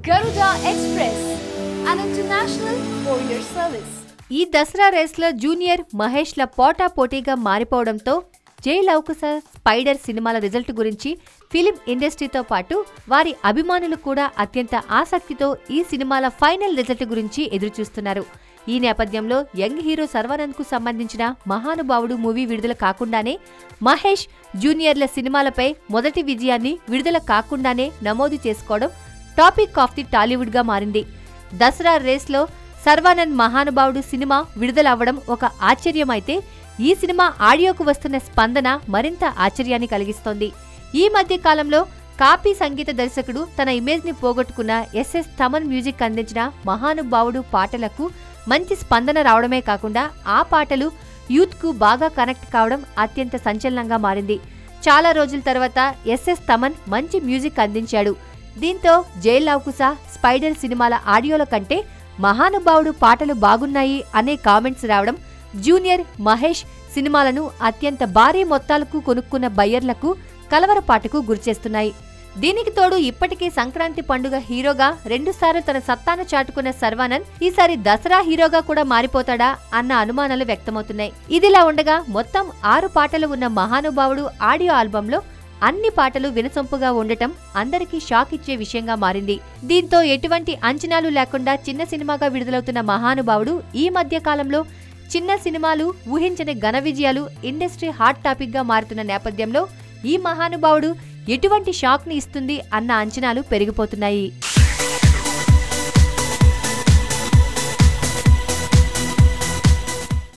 Garuda Express, an international courier service. ఈ దసరా రేస్లో junior మహేష్ల పోటా పోటీగా మారిపోవడంతో జై లౌకుస స్పైడర్ సినిమాల రిజల్ట్ గురించి ఫిలిం ఇండస్ట్రీతో పాటు వారి అభిమానులు కూడా అత్యంత ఆసక్తితో ఈ సినిమాల ఫైనల్ రిజల్ట్ గురించి ఎదురుచూస్తున్నారు ఈ నేపథ్యంలో యంగ్ హీరో సర్వానంద్ కు సంబంధించిన మహానుభావుడు మూవీ విడుదల కాకుండానే మహేష్ జూనియర్ల సినిమాలపై మొదటి విజయాన్ని విడుదల కాకుండానే నమోదు చేసుకోవడం టాపిక్ ఆఫ్ ది టాలీవుడ్ గా మారింది దసరా రేస్లో సర్వానంద్ మహానుభావుడు సినిమా విడుదలవ్వడం ఒక ఆశ్చర్యమైతే ఈ సినిమా ఆడియోకు వస్తున్న స్పందన మరింత ఆశ్చర్యాన్ని కలిగిస్తోంది ఈ మధ్య కాలంలో కాపీ సంగీత దర్శకుడు తన ఇమేజ్ ని పోగొట్టుకున్న ఎస్ఎస్ తమన్ మ్యూజిక్ అందించిన మహానుభావుడు పాటలకు మంచి స్పందన రావడమే కాకుండా ఆ పాటలు యూత్ కు బాగా కనెక్ట్ కావడం అత్యంత సంచలనంగా మారింది చాలా రోజుల తర్వాత ఎస్ఎస్ తమన్ మంచి మ్యూజిక్ అందించాడు దీంతో జైల్ లవకుశ స్పైడర్ సినిమాల ఆడియోల కంటే మహానుభావుడు పాటలు బాగున్నాయి అనే కామెంట్స్ రావడం జూనియర్ మహేష్ సినిమాలను అత్యంత భారీ మొత్తాలకు కొనుక్కున్న బయ్యర్లకు కలవరపాటుకు గురిచేస్తున్నాయి దీనికి తోడు ఇప్పటికే సంక్రాంతి పండుగ హీరోగా రెండుసార్లు తన సత్తాను చాటుకున్న సర్వానంద్ ఈసారి దసరా హీరోగా కూడా మారిపోతాడా అన్న అనుమానాలు వ్యక్తమవుతున్నాయి ఇదిలా ఉండగా మొత్తం ఆరు పాటలు ఉన్న మహానుభావుడు ఆడియో ఆల్బంలో అన్ని పాటలు వినసొంపుగా ఉండటం అందరికీ షాక్ ఇచ్చే విషయంగా మారింది దీంతో ఎటువంటి అంచనాలు లేకుండా చిన్న సినిమాగా విడుదలవుతున్న మహానుభావుడు ఈ మధ్య కాలంలో చిన్న సినిమాలు ఊహించని ఘన విజయాలు ఇండస్ట్రీ హాట్ టాపిక్ గా మారుతున్న నేపథ్యంలో ఈ మహానుభావుడు ఎటువంటి షాక్ ని ఇస్తుంది అన్న అంచనాలు పెరిగిపోతున్నాయి